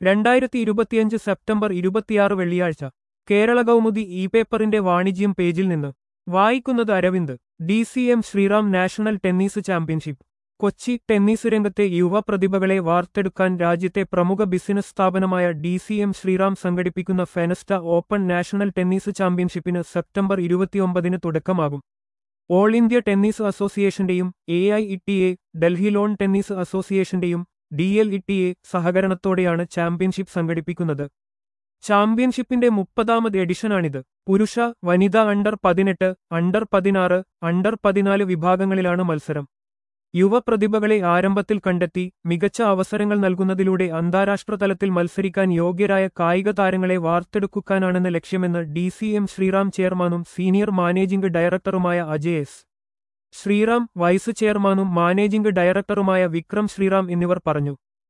രണ്ടായിരത്തി ഇരുപത്തിയഞ്ച് സെപ്റ്റംബർ ഇരുപത്തിയാറ് വെള്ളിയാഴ്ച കേരള കൗമുദി ഇ പേപ്പറിന്റെ വാണിജ്യം പേജിൽ നിന്ന് വായിക്കുന്നത് Aravind D C M Sriram national tennis championship Kochi tennis രംഗത്തെ യുവ പ്രതിഭകളെ വാർത്തെടുക്കാൻ രാജ്യത്തെ പ്രമുഖ ബിസിനസ് സ്ഥാപനമായ ഡി സി എം ശ്രീറാം സംഘടിപ്പിക്കുന്ന ഫെനസ്റ്റ ഓപ്പൺ നാഷണൽ ടെന്നീസ് ചാമ്പ്യൻഷിപ്പിന് സെപ്റ്റംബർ ഇരുപത്തിയൊമ്പതിന് തുടക്കമാകും ഓൾ ഇന്ത്യ ടെന്നീസ് അസോസിയേഷന്റെയും A I E T A Delhi lawn tennis അസോസിയേഷന്റെയും D L E T A സഹകരണത്തോടെയാണ് ചാമ്പ്യൻഷിപ്പ് സംഘടിപ്പിക്കുന്നത് ചാമ്പ്യൻഷിപ്പിന്റെ മുപ്പതാമത് എഡിഷനാണിത് പുരുഷ വനിത അണ്ടർ പതിനെട്ട് അണ്ടർ പതിനാറ് അണ്ടർ പതിനാല് വിഭാഗങ്ങളിലാണ് മത്സരം യുവപ്രതിഭകളെ ആരംഭത്തിൽ കണ്ടെത്തി മികച്ച അവസരങ്ങൾ നൽകുന്നതിലൂടെ അന്താരാഷ്ട്ര തലത്തിൽ മത്സരിക്കാൻ യോഗ്യരായ കായിക താരങ്ങളെ വാർത്തെടുക്കാനാണെന്ന് ലക്ഷ്യമെന്ന് ഡി സി എം ശ്രീറാം ചെയർമാനും സീനിയർ മാനേജിംഗ് ഡയറക്ടറുമായ അജയ് എസ് ശ്രീറാം വൈസ് ചെയർമാനും മാനേജിംഗ് ഡയറക്ടറുമായ വിക്രം ശ്രീറാം എന്നിവർ പറഞ്ഞു